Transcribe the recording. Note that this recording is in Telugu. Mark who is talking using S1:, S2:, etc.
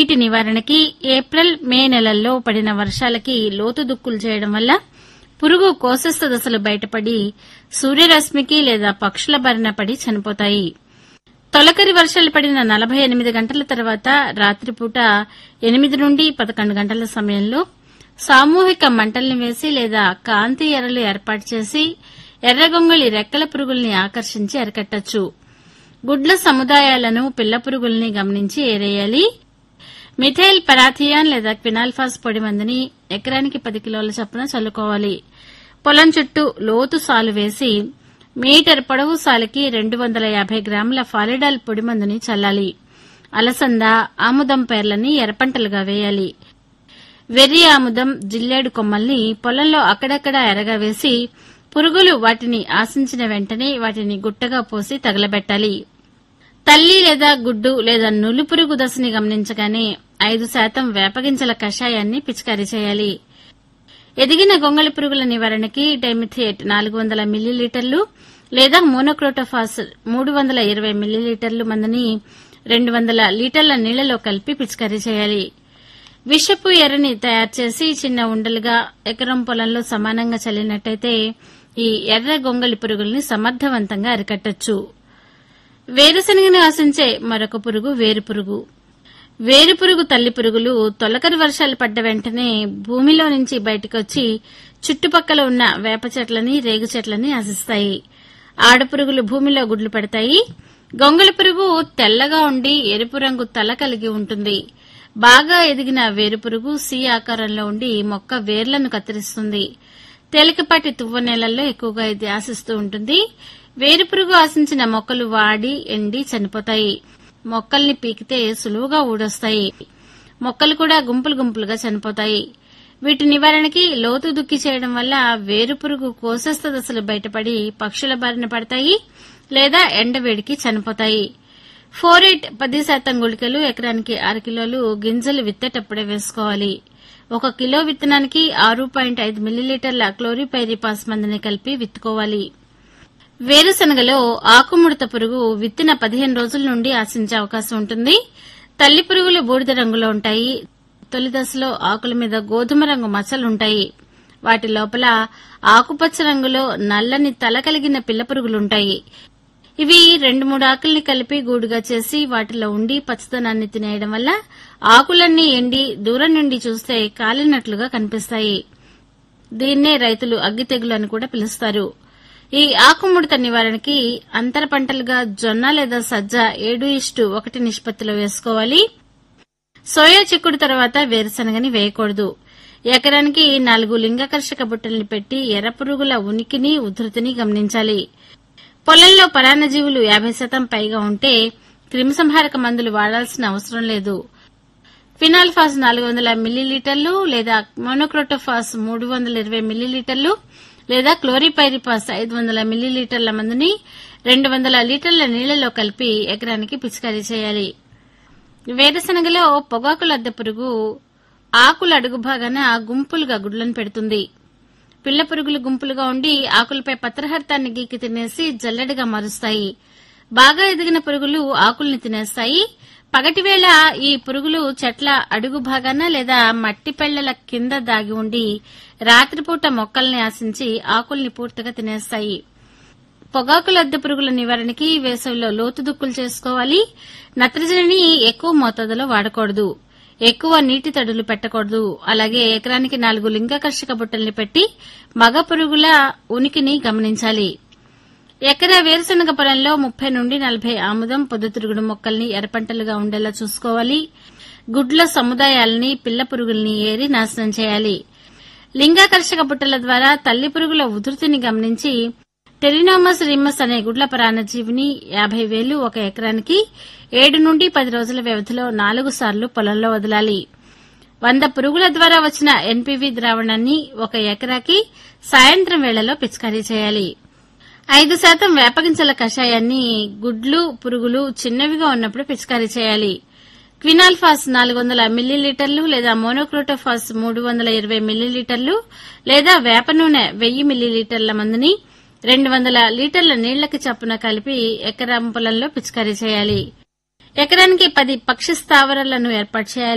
S1: వీటి నివారణకి ఏప్రిల్ మే నెలల్లో పడిన వర్షాలకి లోతు దుక్కులు చేయడం వల్ల పురుగు కోశస్థ దశలు బయటపడి సూర్యరశ్మికి లేదా పక్షుల బారిన పడి చనిపోతాయి తొలకరి వర్షాలు పడిన నలభై ఎనిమిది గంటల తర్వాత రాత్రిపూట ఎనిమిది నుండి పదకొండు గంటల సమయంలో సామూహిక మంటల్ని వేసి లేదా కాంతి ఎరలు ఏర్పాటు చేసి ఎర్రగొంగళి రెక్కల పురుగుల్ని ఆకర్షించి అరికట్టచ్చు గుడ్ల సముదాయాలను పిల్ల పురుగుల్ని గమనించి ఏరేయాలి మిథైల్ పెరాథియాన్ లేదా క్వినాల్ఫాస్ పొడి మందుని ఎకరానికి పది కిలోల చొప్పున చల్లుకోవాలి పొలం చుట్టూ లోతు సాలు వేసి మీటర్ పొడవు సాలుకి రెండు వందల యాభై గ్రాముల ఫాలిడాల్ పొడి మందుని చల్లాలి అలసంద ఆముదం పేర్లని ఎర్రపంటలుగా వేయాలి వెర్రి ఆముదం జిల్లేడు కొమ్మల్ని పొలంలో అక్కడక్కడా ఎరగా వేసి పురుగులు వాటిని ఆశించిన వెంటనే వాటిని గుట్టగా పోసి తగలబెట్టాలి తల్లి లేదా గుడ్డు లేదా నులు పురుగు దశని గమనించగానే ఐదు శాతం వేపగింజల కషాయాన్ని పిచికారీ చేయాలి ఎదిగిన గొంగళి పురుగుల నివారణకి డైమిథియేట్ నాలుగు వందల మిల్లీలీటర్లు లేదా మోనోక్రోటోఫాస్ మూడు వందల ఇరవై మిల్లీలీటర్లు మందుని రెండు వందల లీటర్ల నీళ్లలో కలిపి పిచికారీ చేయాలి విషపు ఎర్రని తయారు చేసి చిన్న ఉండలుగా ఎకరం పొలంలో సమానంగా చల్లినట్టయితే ఈ ఎర్ర గొంగళి పురుగుల్ని సమర్థవంతంగా అరికట్టచ్చు వేరుశనగని ఆశించే మరొక పురుగు వేరు పురుగు వేరు పురుగు తల్లి పురుగులు తొలకరి వర్షాలు పడ్డ వెంటనే భూమిలో నుంచి బయటకొచ్చి చుట్టుపక్కల ఉన్న వేప చెట్లని రేగు చెట్లని ఆశిస్తాయి ఆడపురుగులు భూమిలో గుడ్లు పెడతాయి గొంగళి పురుగు తెల్లగా ఉండి ఎరుపు రంగు తల కలిగి ఉంటుంది బాగా ఎదిగిన వేరుపురుగు సి ఆకారంలో ఉండి మొక్క వేర్లను కత్తిరిస్తుంది తేలికపాటి తువ్వ నేలల్లో ఎక్కువగా ఇది ఆశిస్తూ ఉంటుంది వేరుపురుగు ఆశించిన మొక్కలు వాడి ఎండి చనిపోతాయి మొక్కల్ని పీకితే సులువుగా ఊడొస్తాయి మొక్కలు కూడా గుంపులు గుంపులుగా చనిపోతాయి వీటి నివారణకి లోతు దుక్కి చేయడం వల్ల వేరుపురుగు కోశస్థ దశలు బయటపడి పక్షుల బారిన పడతాయి లేదా ఎండవేడికి చనిపోతాయి ఫోరేట్ పది శాతం గుళికలు ఎకరానికి ఆరు కిలోలు గింజలు విత్తేటప్పుడే వేసుకోవాలి ఒక కిలో విత్తనానికి ఆరు పాయింట్ ఐదు మిల్లీలీటర్ల క్లోరిపైరిపాస్ మందుని కలిపి విత్తుకోవాలి వేరుశనగలో ఆకుముడత పురుగు విత్తిన పదిహేను రోజుల నుండి ఆశించే అవకాశం ఉంటుంది తల్లి పురుగులు బూడిద రంగులో ఉంటాయి తొలి దశలో ఆకుల మీద గోధుమ రంగు మచ్చలుంటాయి వాటి లోపల ఆకుపచ్చ రంగులో నల్లని తల కలిగిన పిల్ల పురుగులుంటాయి ఇవి రెండు మూడు ఆకుల్ని కలిపి గూడుగా చేసి వాటిలో ఉండి పచ్చదనాన్ని తినేయడం వల్ల ఆకులన్నీ ఎండి దూరం నుండి చూస్తే కాలినట్లుగా కనిపిస్తాయి దీన్నే రైతులు అగ్గి తెగులు అని కూడా పిలుస్తారు ఈ ఆకుముడత నివారణకి అంతర పంటలుగా జొన్న లేదా సజ్జ ఏడు ఇష్టు ఒకటి నిష్పత్తిలో వేసుకోవాలి సోయా చిక్కుడు తర్వాత వేరుశనగని వేయకూడదు ఎకరానికి నాలుగు లింగకర్షక బుట్టల్ని పెట్టి ఎర్ర పురుగుల ఉనికిని ఉధృతిని గమనించాలి పొలంలో పరాన్నజీవులు యాభై శాతం పైగా ఉంటే క్రిమిసంహారక మందులు వాడాల్సిన అవసరం లేదు ఫినాల్ఫాస్ నాలుగు వందల మిల్లీలీటర్లు లేదా మోనోక్రోటోఫాస్ మూడు వందల ఇరవై మిల్లీలీటర్లు లేదా క్లోరిపైరిపాస్ ఐదు వందల మిల్లీలీటర్ల మందుని రెండు వందల లీటర్ల నీళ్లలో కలిపి ఎకరానికి పిచికారీ చేయాలి వేరుశనగలో పొగాకు లద్దె పురుగు ఆకుల అడుగు భాగాన గుంపులుగా గుడ్లను పెడుతుంది పిల్ల పురుగులు గుంపులుగా ఉండి ఆకులపై పత్రహర్తాన్ని గీకి తినేసి జల్లెడగా మారుస్తాయి బాగా ఎదిగిన పురుగులు ఆకుల్ని తినేస్తాయి పగటివేళ ఈ పురుగులు చెట్ల అడుగు భాగాన లేదా మట్టి పెళ్లల కింద దాగి ఉండి రాత్రిపూట మొక్కల్ని ఆశించి ఆకుల్ని పూర్తిగా తినేస్తాయి పొగాకు లద్దె పురుగుల నివారణకి వేసవిలో లోతు దుక్కులు చేసుకోవాలి నత్రజనిని ఎక్కువ మోతాదులో వాడకూడదు ఎక్కువ నీటి తడులు పెట్టకూడదు అలాగే ఎకరానికి నాలుగు లింగకర్షక బుట్టల్ని పెట్టి మగ పురుగుల ఉనికిని గమనించాలి ఎకరా వేరుశనగ పొలంలో ముప్పై నుండి నలభై ఆముదం పొద్దుతిరుగుడు మొక్కల్ని ఎర్రపంటలుగా ఉండేలా చూసుకోవాలి గుడ్ల సముదాయాలని పిల్ల పురుగుల్ని ఏరి నాశనం చేయాలి లింగాకర్షక బుట్టల ద్వారా తల్లి పురుగుల ఉధృతిని గమనించి టెరినోమస్ రిమ్మస్ అనే గుడ్ల పరాన్నజీవిని యాభై వేలు ఒక ఎకరానికి ఏడు నుండి పది రోజుల వ్యవధిలో నాలుగు సార్లు పొలంలో వదలాలి వంద పురుగుల ద్వారా వచ్చిన ఎన్పీవీ ద్రావణాన్ని ఒక ఎకరాకి సాయంత్రం వేళలో పిచికారీ చేయాలి ఐదు శాతం వేపగింజల కషాయాన్ని గుడ్లు పురుగులు చిన్నవిగా ఉన్నప్పుడు పిచికారీ చేయాలి క్వినాల్ఫాస్ నాలుగు వందల మిల్లీలీటర్లు లేదా మోనోక్రోటోఫాస్ మూడు వందల ఇరవై మిల్లీలీటర్లు లేదా వేప నూనె వెయ్యి మిల్లీలీటర్ల మందుని రెండు వందల లీటర్ల నీళ్లకి చప్పున కలిపి ఎకరం పొలంలో పిచికారీ చేయాలి ఎకరానికి పది పక్షి స్థావరాలను ఏర్పాటు చేయాలి